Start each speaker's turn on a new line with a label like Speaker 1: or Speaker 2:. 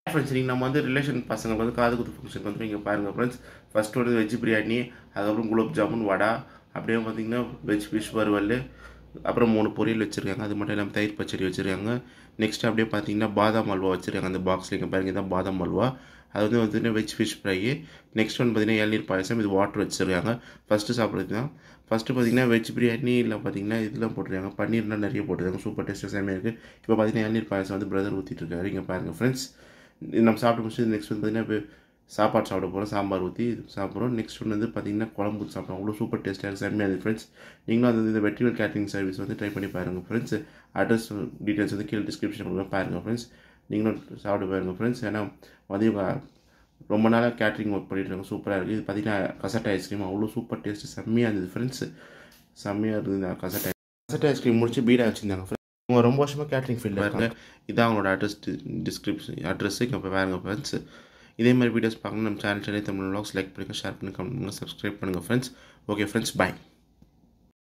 Speaker 1: friends நீங்கள் நம்ம வந்து ரிலேஷன் பசங்களுக்கு வந்து காது குத்து ஃபங்க்ஷனுக்கு வந்து இங்கே பாருங்கள் ஃப்ரெண்ட்ஸ் ஃபஸ்ட்டு வந்து வெஜ் பிரியாணி அதுக்கப்புறம் குலோப் ஜாமுன் வடை அப்படியே பார்த்தீங்கன்னா வெஜ் ஃபிஷ் வறுவல் அப்புறம் மூணு பொரியல் வச்சுருக்காங்க அது மட்டும் இல்லாமல் தயிர் பச்சடி வச்சுருக்காங்க நெக்ஸ்ட் அப்படியே பார்த்தீங்கன்னா பாதாம் அல்வா வச்சுருக்காங்க அந்த பாக்ஸில் இங்கே பாருங்க இதான் பாதாம் அல்வா அது வந்து பார்த்தீங்கன்னா வெஜ் ஃபிஷ் ஃப்ரை நெக்ஸ்ட் வந்து பார்த்தீங்கன்னா இளநீர் பாயசம் இது வாட்டர் வச்சுருக்காங்க ஃபஸ்ட்டு சாப்பிட்றது தான் ஃபஸ்ட்டு பார்த்தீங்கன்னா வெஜ் பிரியாணி இல்லை பார்த்தீங்கன்னா இதெல்லாம் போட்டிருக்காங்க பன்னீர்லாம் நிறைய போட்டிருக்காங்க சூப்பர் டேஸ்ட்டாக செம்மையாக இருக்குது இப்போ பார்த்தீங்கன்னா இளநீர் பாயசம் வந்து பிரதர் ஊற்றிட்டு இருக்காரு இங்கே பாருங்கள் ஃப்ரெண்ட்ஸ் இது நம்ம சாப்பிட்டு முடிச்சு நெக்ஸ்ட் வந்து பார்த்தீங்கன்னா இப்போ சாப்பாடு சாப்பிட போகிறோம் சாம்பார் ஊற்றி சாப்பிட்றோம் நெக்ஸ்ட் ஒன்று வந்து பார்த்தீங்கன்னா குழம்பு ஊற்றி சாப்பிட்றோம் அவ்வளோ சூப்பர் டேஸ்ட்டாக இருக்குது செம்மையாக இருக்குது ஃப்ரெண்ட்ஸ் நீங்களும் அந்த இந்த வெற்றிவல் கேட்டரிங் சர்வீஸ் வந்து ட்ரை பண்ணி பாருங்கள் ஃப்ரெண்ட்ஸ் அட்ரஸ் டீட்டெயில்ஸ் வந்து கீழே டிஸ்கிரிப்ஷன் கொடுக்குறேன் பாருங்கள் ஃப்ரெண்ட்ஸ் நீங்களும் சாப்பிட்டு பாருங்கள் ஃப்ரெண்ட்ஸ் ஏன்னா மதியம் ரொம்ப நாளாக கேட்ரிங் ஒர்க் பண்ணிட்டு இருக்காங்க சூப்பராக இருக்குது இது பார்த்தீங்கன்னா கசட்டை ஐஸ்கிரீம் அவ்வளோ சூப்பர் டேஸ்ட்டு செம்மையாக இருந்தது ஃப்ரெண்ட்ஸ் செம்மையாக இருந்தது கசட்டை கசட்டை ஐஸ்கிரீம் முடிச்சு பீடா வச்சுருந்தாங்க ஃப்ரெண்ட்ஸ் அவங்க ரொம்ப வருஷமாக கேட்ரிங் ஃபீல்டில் இருக்காங்க இதான் அவங்களோட அட்ரஸ் டிஸ்கிரிப்ஷன் அட்ரஸ் இங்கே போய் பாருங்கள் ஃப்ரெண்ட்ஸ் இதே மாதிரி வீடியோஸ் பார்க்கணும் நம்ம channel Chennai Tamil vlogs like பண்ணுங்கள் ஷேர் பண்ணுங்கள் கமெண்ட் பண்ணுங்கள் சப்ஸ்கிரைப் பண்ணுங்கள் ஃப்ரெண்ட்ஸ் ஓகே ஃப்ரெண்ட்ஸ் பாய்